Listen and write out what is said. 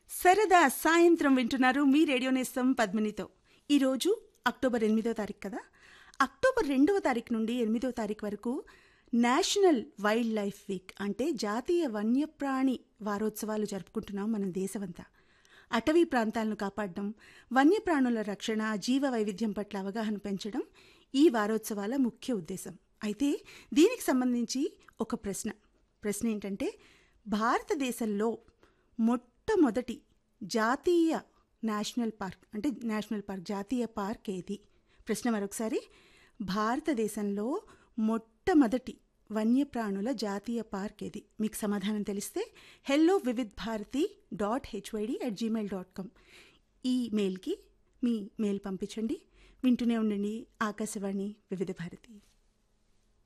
సరదా సాయంత్రం వింటున్నారు మీ రేడియో నేస్తం పద్మినితో ఈరోజు అక్టోబర్ ఎనిమిదో తారీఖు కదా అక్టోబర్ రెండవ తారీఖు నుండి ఎనిమిదో తారీఖు వరకు నేషనల్ వైల్డ్ లైఫ్ వీక్ అంటే జాతీయ వన్యప్రాణి వారోత్సవాలు జరుపుకుంటున్నాం మన దేశమంతా అటవీ ప్రాంతాలను కాపాడడం వన్యప్రాణుల రక్షణ జీవ వైవిధ్యం పట్ల అవగాహన పెంచడం ఈ వారోత్సవాల ముఖ్య ఉద్దేశం అయితే దీనికి సంబంధించి ఒక ప్రశ్న ప్రశ్న ఏంటంటే భారతదేశంలో మొట్టమొదటి జాతీయ నేషనల్ పార్క్ అంటే నేషనల్ పార్క్ జాతీయ పార్క్ ఏది ప్రశ్న మరొకసారి భారతదేశంలో మొట్టమొదటి వన్యప్రాణుల జాతీయ పార్క్ ఏది మీకు సమాధానం తెలిస్తే hello Vividh Bharati dot HYD at Gmail dot com ఈ మెయిల్కి మీ మెయిల్ పంపించండి వింటూనే ఉండండి ఆకాశవాణి వివిధ భారతి